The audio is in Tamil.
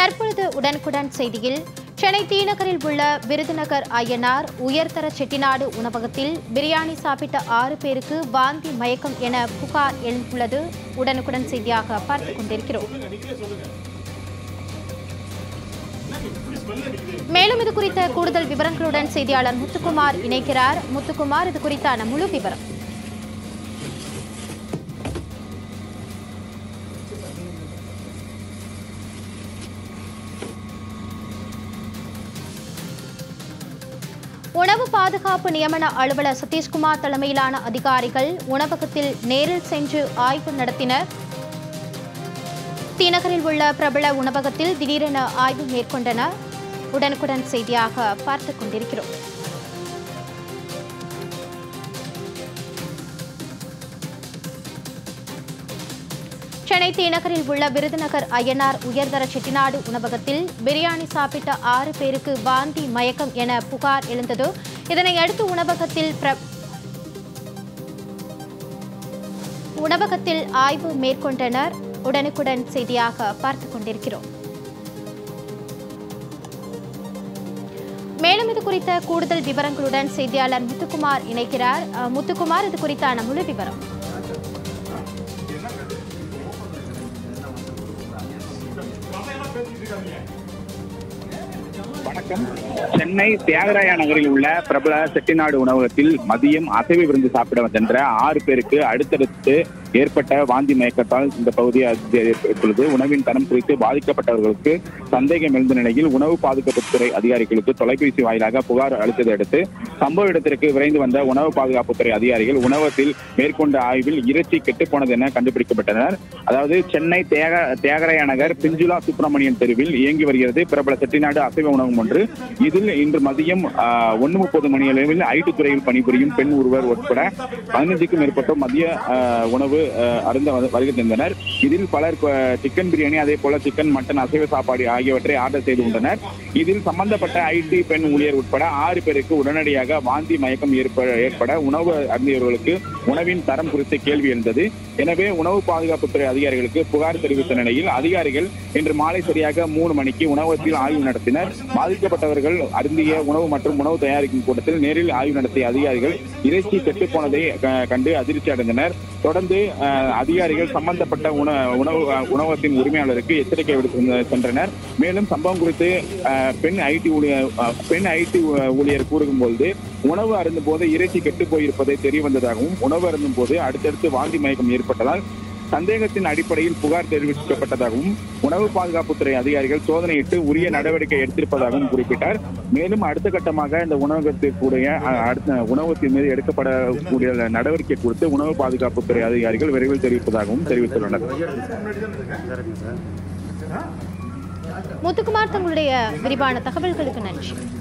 தற்பொழுது உடனுக்குடன் செய்தியில் சென்னை தீநகரில் உள்ள விருதுநகர் ஐயனார் உயர்தர செட்டிநாடு உணவகத்தில் பிரியாணி சாப்பிட்ட ஆறு பேருக்கு வாந்தி மயக்கம் என புகார் எழுந்துள்ளது உடனுக்குடன் செய்தியாக பார்த்துக் கொண்டிருக்கிறோம் மேலும் இது குறித்த கூடுதல் விவரங்களுடன் செய்தியாளர் முத்துக்குமார் இணைக்கிறார் முத்துக்குமார் இது குறித்தான முழு விவரம் உணவு பாதுகாப்பு நியமன அலுவலர் சதீஷ்குமார் தலைமையிலான அதிகாரிகள் உணவகத்தில் நேரில் சென்று ஆய்வு நடத்தினர் தீநகரில் உள்ள பிரபல உணவகத்தில் திடீரென ஆய்வு மேற்கொண்டனர் உடனுக்குடன் செய்தியாக பார்த்துக் கொண்டிருக்கிறோம் சென்னை தீநகரில் உள்ள விருதுநகர் ஐயனார் உயர்தர செட்டிநாடு உணவகத்தில் பிரியாணி சாப்பிட்ட ஆறு பேருக்கு வாந்தி மயக்கம் என புகார் எழுந்தது இதனை அடுத்து உணவகத்தில் பிர உணவகத்தில் ஆய்வு மேற்கொண்டனர் உடனுக்குடன் செய்தியாக பார்த்துக் கொண்டிருக்கிறோம் மேலும் இது குறித்த கூடுதல் விவரங்களுடன் செய்தியாளர் முத்துக்குமார் இணைக்கிறார் அஹ், முத்துக்குமார் இது குறித்தான முழு விவரம் வணக்கம் சென்னை தியாகராய நகரில் உள்ள பிரபல செட்டிநாடு உணவகத்தில் மதியம் அசைவ விருந்து சாப்பிட சென்ற ஆறு பேருக்கு அடுத்தடுத்து ஏற்பட்ட வாந்தி மயக்கத்தால் இந்த பகுதியை ஏற்பட்டுள்ளது உணவின் தரம் குறித்து பாதிக்கப்பட்டவர்களுக்கு சந்தேகம் எழுந்த நிலையில் உணவு பாதுகாப்புத்துறை அதிகாரிகளுக்கு தொலைபேசி வாயிலாக புகார் அளித்ததை அடுத்து சம்பவ இடத்திற்கு விரைந்து வந்த உணவு பாதுகாப்புத்துறை அதிகாரிகள் உணவகத்தில் மேற்கொண்ட ஆய்வில் இறைச்சி கெட்டுப்போனது என கண்டுபிடிக்கப்பட்டனர் அதாவது சென்னை தியாக தியாகராய நகர் பிஞ்சுலா சுப்பிரமணியன் தெருவில் இயங்கி வருகிறது பிரபல செட்டிநாடு அசைவ உணவகம் ஒன்று இதில் இன்று மதியம் ஒன்று முப்பது மணி அளவில் ஐடி துறையில் பணிபுரியும் பெண் ஒருவர் உட்பட பதினஞ்சுக்கும் மேற்பட்டோர் மதிய ஆஹ், உணவு ஆஹ், அருந்த வந்து- வருகை தந்தனர் இதில் பலர் ஆஹ், சிக்கன் பிரியாணி அதே போல சிக்கன் மட்டன் அசைவ சாப்பாடு ஆகியவற்றை ஆர்டர் செய்து கொண்டனர் இதில் சம்பந்தப்பட்ட ஐடி பெண் ஊழியர் உட்பட ஆறு பேருக்கு உடனடியாக வாந்தி மயக்கம் ஏற்பட ஏற்பட உணவு அருந்தியவர்களுக்கு உணவின் தரம் குறித்த கேள்வி எழுந்தது எனவே உணவு பாதுகாப்புத்துறை அதிகாரிகளுக்கு புகார் தெரிவித்த நிலையில் அதிகாரிகள் இன்று மாலை சரியாக மூணு மணிக்கு உணவகத்தில் ஆய்வு நடத்தினர் பாதிக்கப்பட்டவர்கள் அருந்திய உணவு மற்றும் உணவு தயாரிக்கும் கூட்டத்தில் நேரில் ஆய்வு நடத்திய அதிகாரிகள் இறைச்சி கெட்டுப்போனதை க- கண்டு அதிர்ச்சி அடைந்தனர் தொடர்ந்து அஹ், அதிகாரிகள் சம்பந்தப்பட்ட உண- உணவு அஹ், உணவகத்தின் உரிமையாளருக்கு எச்சரிக்கை விடுத்து சென்றனர் மேலும் சம்பவம் குறித்து அஹ், பெண் ஐடி ஊழியர் அஹ், பெண் ஐடி ஊழியர் கூறும்போது உணவு அருந்தும் போது இறைச்சி கெட்டு போயிருப்பதை தெரிய வந்ததாகவும் உணவு அருந்தும் போது அடுத்தடுத்து வாந்தி மயக்கம் ஏற்பட்டதால் சந்தேகத்தின் அடிப்படையில் புகார் தெரிவிக்கப்பட்டதாகவும் உணவு பாதுகாப்புத்துறை அதிகாரிகள் சோதனையிட்டு உரிய நடவடிக்கை எடுத்திருப்பதாகவும் குறிப்பிட்டார் மேலும் அடுத்த கட்டமாக இந்த உணவகத்திற்குடைய அஹ், அடுத்த உணவகத்தின் மீது எடுக்கப்படக்கூடிய நடவடிக்கை குறித்து உணவு பாதுகாப்புத்துறை அதிகாரிகள் விரைவில் தெரிவிப்பதாகவும் தெரிவித்துள்ளனர் முத்துக்குமார் தங்களுடைய விரிவான தகவல்களுக்கு நன்றி